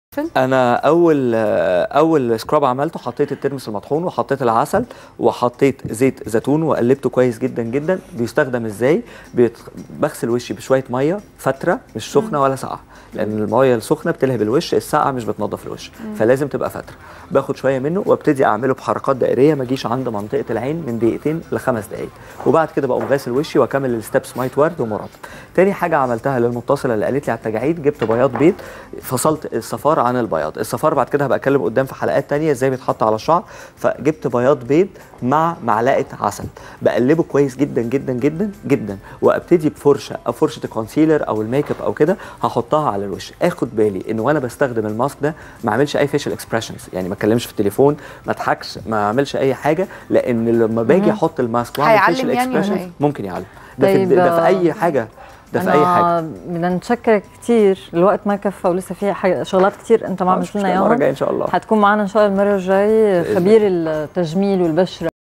انا اول اول سكراب عملته حطيت الترمس المطحون وحطيت العسل وحطيت زيت زيتون وقلبته كويس جدا جدا بيستخدم ازاي بيت... بغسل وشي بشويه ميه فتره مش سخنه ولا ساقعه لان الميه السخنه بتلهب الوش الساقعه مش بتنظف الوش فلازم تبقى فتره باخد شويه منه وابتدي اعمله بحركات دائريه ما اجيش عند منطقه العين من دقيقتين لخمس دقائق وبعد كده بقوم غاسل وشي واكمل الستبس ميه ورد ومرطب تاني حاجه عملتها للمتصله اللي قالت لي على التجاعيد جبت بياض بيض فصلت الصفار عن البياض الصفار بعد كده هبقى اتكلم قدام في حلقات تانية ازاي بيتحط على الشعر فجبت بياض بيض مع معلقه عسل بقلبه كويس جدا جدا جدا جدا وابتدي بفرشه او فرشه الكونسيلر او الميك اب او كده هحطها على الوش اخد بالي ان وانا بستخدم الماسك ده ما اعملش اي فيشل اكسبريشنز يعني ما اتكلمش في التليفون ما اضحكش ما اعملش اي حاجه لان لما باجي احط الماسك واعمل هيعلم فيشل يعني ولا اكسبريشنز إيه؟ ممكن يعلم ده, في طيب، ده في اي حاجه ده في اي حاجه بدنا نتشكرك كثير الوقت ما كفى ولسه في حاجة شغلات كثير انت ما آه، عملت مش لنا مشكلة، المره اياهم الجايه ان شاء الله حتكون معنا ان شاء الله المره الجايه بإذن خبير التجميل والبشره